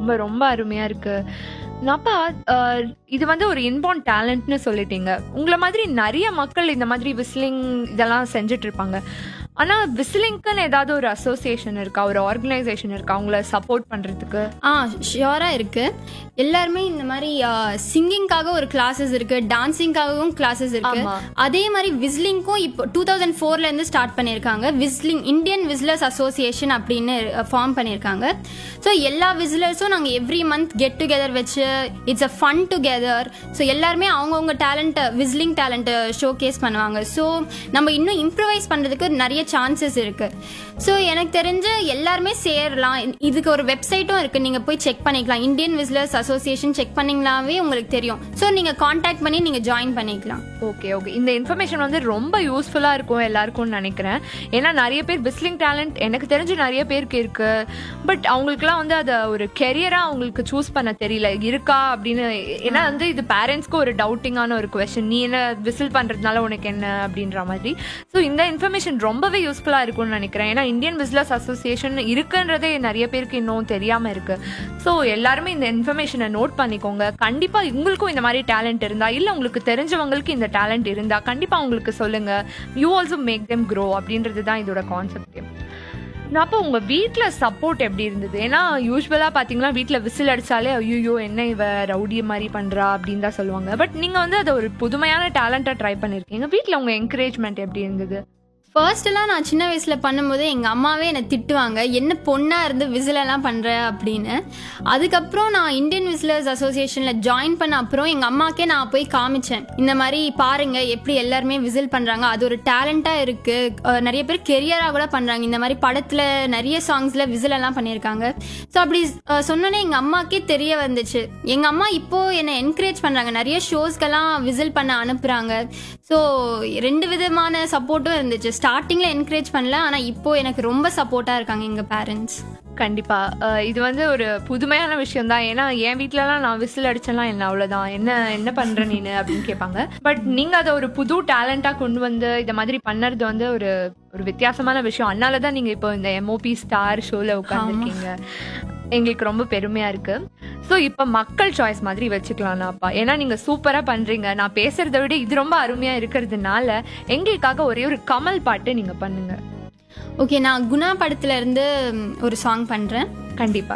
ரொம்ப ரொம்ப அருமையா இருக்கு அப்பா அஹ், இது வந்து ஒரு இன்பார்ன் டேலண்ட்னு சொல்லிட்டீங்க உங்களை மாதிரி நிறைய மக்கள் இந்த மாதிரி விசிலிங் இதெல்லாம் செஞ்சுட்டு இருப்பாங்க ஆனா விசிலிங்க்குன்னு ஏதாவது ஒரு அசோசியேஷன் இருக்கா ஒரு ஆர்கனைசேஷன் இருக்கா உங்களை சப்போர்ட் பண்றதுக்கு ஆ ஷியோராக இருக்கு எல்லாருமே இந்த மாதிரி சிங்கிங்காக ஒரு கிளாஸஸ் இருக்கு டான்சிங்காகவும் கிளாஸஸ் இருக்கு ஆமா. அதே மாதிரி விஸ்லிங்க்கும் இப்போ டூ தௌசண்ட் ஃபோர்ல இருந்து ஸ்டார்ட் பண்ணியிருக்காங்க விஸ்லிங் இந்தியன் விஸ்லர்ஸ் அசோசியேஷன் அப்படின்னு ஃபார்ம் பண்ணியிருக்காங்க ஸோ எல்லா விஸ்லர்ஸும் நாங்கள் எவ்ரி மந்த் கெட் டுகெதர் வச்சு it's a fun together so எல்லாருமே அவங்கவுங்க டேலண்ட்டை விஸ்லிங் டேலண்ட்டை ஷோ கேஸ் பண்ணுவாங்க ஸோ நம்ம இன்னும் இம்ப்ரவைஸ் பண்ணுறதுக்கு நிறைய சான்சஸ் இருக்கு ஸோ எனக்கு தெரிஞ்சு எல்லாருமே சேரலாம் இதுக்கு ஒரு வெப்சைட்டும் இருக்கு நீங்க போய் செக் பண்ணிக்கலாம் இந்தியன் விஸ்லர்ஸ் அசோசியேஷன் செக் பண்ணீங்களாவே உங்களுக்கு தெரியும் ஸோ நீங்க காண்டாக்ட் பண்ணி நீங்க ஜாயின் பண்ணிக்கலாம் ஓகே ஓகே இந்த இன்ஃபர்மேஷன் வந்து ரொம்ப யூஸ்ஃபுல்லா இருக்கும் எல்லாருக்கும்னு நினைக்கிறேன் ஏன்னா நிறைய பேர் விஸ்லிங் டேலண்ட் எனக்கு தெரிஞ்சு நிறைய பேருக்கு இருக்கு பட் அவங்களுக்குலாம் வந்து அதை ஒரு கெரியரா அவங்களுக்கு சூஸ் பண்ண தெரியல இருக்கா அப்படின்னு ஏன்னா வந்து இது பேரண்ட்ஸ்க்கு ஒரு டவுட்டிங்கான ஒரு கொஸ்டின் நீ என்ன விசில் பண்றதுனால உனக்கு என்ன அப்படின்ற மாதிரி ஸோ இந்த இன்ஃபர்மேஷன் ரொம்பவே யூஸ்ஃபுல்லா இருக்கும்னு நினைக்கிறேன் ஏன்னா இந்தியன் விஸ்லர்ஸ் அசோசியேஷன் இருக்குன்றதே நிறைய பேருக்கு இன்னும் தெரியாம இருக்கு ஸோ எல்லாருமே இந்த இன்ஃபர்மேஷனை நோட் பண்ணிக்கோங்க கண்டிப்பா உங்களுக்கும் இந்த மாதிரி டேலண்ட் இருந்தா இல்ல உங்களுக்கு தெரிஞ்சவங்களுக்கு இந்த டேலண்ட் இருந்தா கண்டிப்பா உங்களுக்கு சொல்லுங்க you also make them grow அப்படின்றது தான் இதோட கான்செப்ட் நான் அப்போ உங்க வீட்ல சப்போர்ட் எப்படி இருந்தது ஏன்னா யூஸ்வலா பாத்தீங்கன்னா வீட்ல விசில் அடிச்சாலே ஐயோ என்ன இவ ரவுடி மாதிரி பண்றா அப்படின்னு தான் சொல்லுவாங்க பட் நீங்க வந்து அதை ஒரு புதுமையான டேலண்டா ட்ரை பண்ணிருக்கீங்க வீட்ல உங்க என்கரேஜ்மெண்ட் எப்படி இருந்தது ஃபர்ஸ்ட் எல்லாம் நான் சின்ன வயசுல பண்ணும்போது எங்க அம்மாவே என்னை திட்டுவாங்க என்ன பொண்ணா இருந்து விசில் எல்லாம் பண்ற அப்படின்னு அதுக்கப்புறம் நான் இந்தியன் விசிலர்ஸ் அசோசியேஷன்ல ஜாயின் பண்ண அப்புறம் எங்க அம்மாக்கே நான் போய் காமிச்சேன் இந்த மாதிரி பாருங்க எப்படி எல்லாருமே விசில் பண்றாங்க அது ஒரு டேலண்டா இருக்கு அஹ் நிறைய பேர் கெரியரா கூட பண்றாங்க இந்த மாதிரி படத்துல நிறைய சாங்ஸ்ல விசில் எல்லாம் பண்ணியிருக்காங்க ஸோ அப்படி அஹ், சொன்னோன்னே எங்க அம்மாக்கே தெரிய வந்துச்சு எங்க அம்மா இப்போ என்னை என்கரேஜ் பண்றாங்க நிறைய ஷோஸ்க்கெல்லாம் விசில் பண்ண அனுப்புறாங்க ஸோ ரெண்டு விதமான சப்போர்ட்டும் இருந்துச்சு ஸ்டார்டிங்ல என்கரேஜ் பண்ணல ஆனா இப்போ எனக்கு ரொம்ப சப்போர்ட்டா இருக்காங்க எங்க பேரண்ட்ஸ் கண்டிப்பா அஹ் இது வந்து ஒரு புதுமையான விஷயம் தான் ஏன்னா என் வீட்லலாம் நான் விசில் அடிச்சேன்லாம் என்ன அவ்வளவுதான் என்ன என்ன பண்ற நீனு அப்படின்னு கேட்பாங்க பட் நீங்க அதை ஒரு புது டேலண்டா கொண்டு வந்து இந்த மாதிரி பண்ணறது வந்து ஒரு ஒரு வித்தியாசமான விஷயம் அதனால தான் நீங்க இப்போ இந்த எம்ஓபி ஸ்டார் ஷோல உட்காந்துருக்கீங்க எங்களுக்கு ரொம்ப பெருமையா இருக்கு ஸோ இப்போ மக்கள் சாய்ஸ் மாதிரி வச்சுக்கலாம்னாப்பா ஏன்னா நீங்க சூப்பரா பண்றீங்க நான் பேசுறதை விட இது ரொம்ப அருமையா இருக்கிறதுனால எங்களுக்காக ஒரே ஒரு கமல் பாட்டு நீங்க பண்ணுங்க ஓகே நான் குணா படத்துல இருந்து ம், ஒரு சாங் பண்றேன் கண்டிப்பா